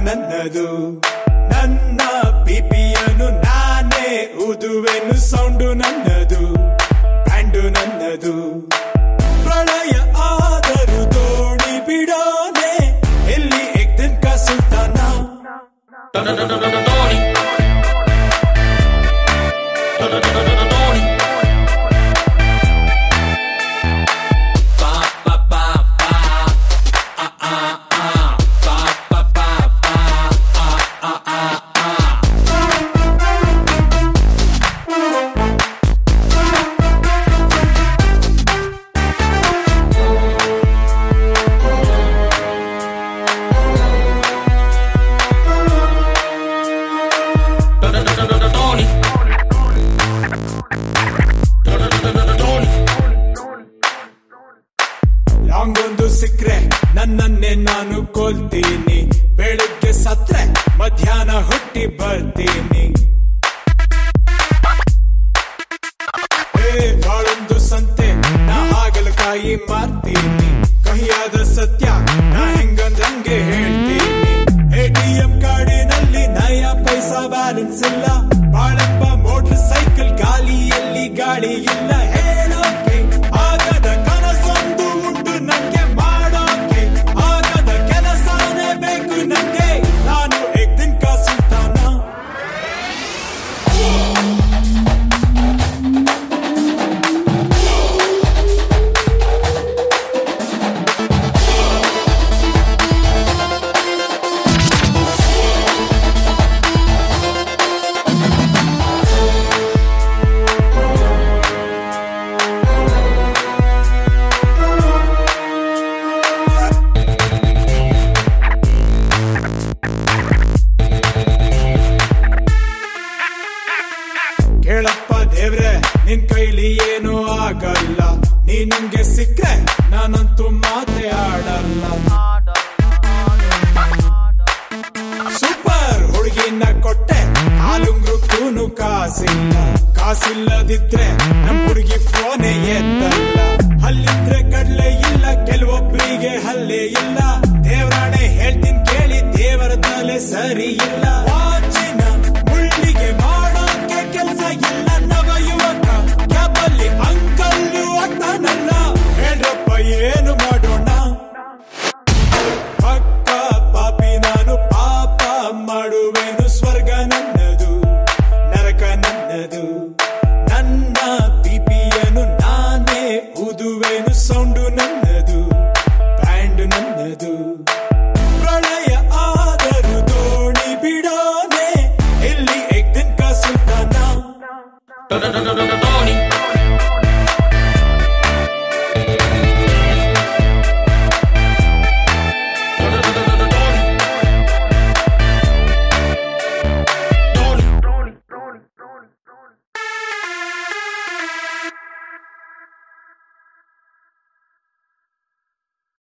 ನನ್ನದು ನನ್ನ ಪಿಪಿಯನ್ನು ನಾನೇ ಊದುವೆನು ಸೌಂಡು ನನ್ನದು ಬ್ಯಾಂಡು ನನ್ನದು ಪ್ರಳಯ ಆದರೂ ದೋಣಿ ಬಿಡೋನೆ ಎಲ್ಲಿ ಎಕ್ದಿನ್ ಕಾ ಸುಲ್ತಾನ Tony. Tony. Ba ba ba ba. Ah ah ah. Ba ba ba ba. Ah ah ah ah. Tony. Tony. Long ಒಂದು ಸಿಕ್ರೆ ನನ್ನನ್ನೇ ನಾನು ಕೊಲ್ತೀನಿ ಬೆಳಿಗ್ಗೆ ಸತ್ರೆ ಮಧ್ಯಾಹ್ನ ಹುಟ್ಟಿ ಬರ್ತೀನಿ ಏ ಬಾಳೊಂದು ಸಂತೆ ನಾ ಹಾಗಲಕಾಯಿ ಮಾರ್ತೀನಿ ಕಹಿಯಾದ ಸತ್ಯ ನಾ ಹೆಂಗಂದಂಗೆ ಹೇಳ್ತೀನಿ ಎಟಿಎಂ ಕಾರ್ಡಿನಲ್ಲಿ ನಯ ಪೈಸಾ ಬ್ಯಾಲೆನ್ಸ್ ಇಲ್ಲ ಬಾಳಪ್ಪ ಮೋಟರ್ ಸೈಕಲ್ ಗಾಲಿಯಲ್ಲಿ ಗಾಳಿ ಇಲ್ಲ ಹೇಳೋಕೆ ಆಗದ ಕನಸೊಂದು ಉಂಟು ನಂಗೆ ಮಾಡೋಕೆ ಆಗದ ಕೆಲಸನೇ ಬೇಕು ನಂಗೆ ನಾನು ಎಕ್ದಿನ್ ಕಾ ಸುಲ್ತಾನ ಕೇಳಪ್ಪ ದೇವ್ರೆ ನಿನ್ ಕೈಲಿ ಏನೂ ಆಗಲ್ಲ ನೀ ನಂಗೆ ಸಿಕ್ಕ್ರೆ ನಾನಂತೂ ಮಾತೆ ಆಡಲ್ಲ ಸೂಪರ್ ಹುಡುಗಿನ ಕೊಟ್ಟೆ ಕಾಲುಂಗ್ರಕ್ಕೂನು ಕಾಸಿಲ್ಲ ಕಾಸಿಲ್ಲದಿದ್ರೆ ನಮ್ ಹುಡುಗಿ ಫೋನೇ ಎತ್ತಲ್ಲ ಹಲ್ಲಿದ್ರೆ ಕಡ್ಲೆ ಇಲ್ಲ ಕೆಲವೊಬ್ಬರಿಗೆ ಹಲ್ಲೆ ಇಲ್ಲ ದೇವರಾಣೆ ಹೇಳ್ತೀನಿ ಕೇಳಿ ದೇವರ ತಲೆ ಸರಿ ಇಲ್ಲ ವಾಚಿನ ಮುಳ್ಳಿಗೆ ಮಾಡೋಕೆ ಕೆಲ್ಸ ಇಲ್ಲ ನವ ಯುವಕ ಕ್ಯಾಬಲ್ಲಿ ಅಂಕಲ್ಲು ಆಗ್ತಾನಲ್ಲ ಹೇಳ್ರಪ್ಪ ಏನು ಮಾಡೋಣ ಪಕ್ಕ ಪಾಪಿ ನಾನು ಪಾಪ ಮಾಡುವೆನು ಸ್ವರ್ಗ ನನ್ನದು ನರಕ ನನ್ನದು ನನ್ನ ಪಿಪಿಯನ್ನು ನಾನೇ ಊದುವೆನು ಸೌಂಡು ನನ್ನ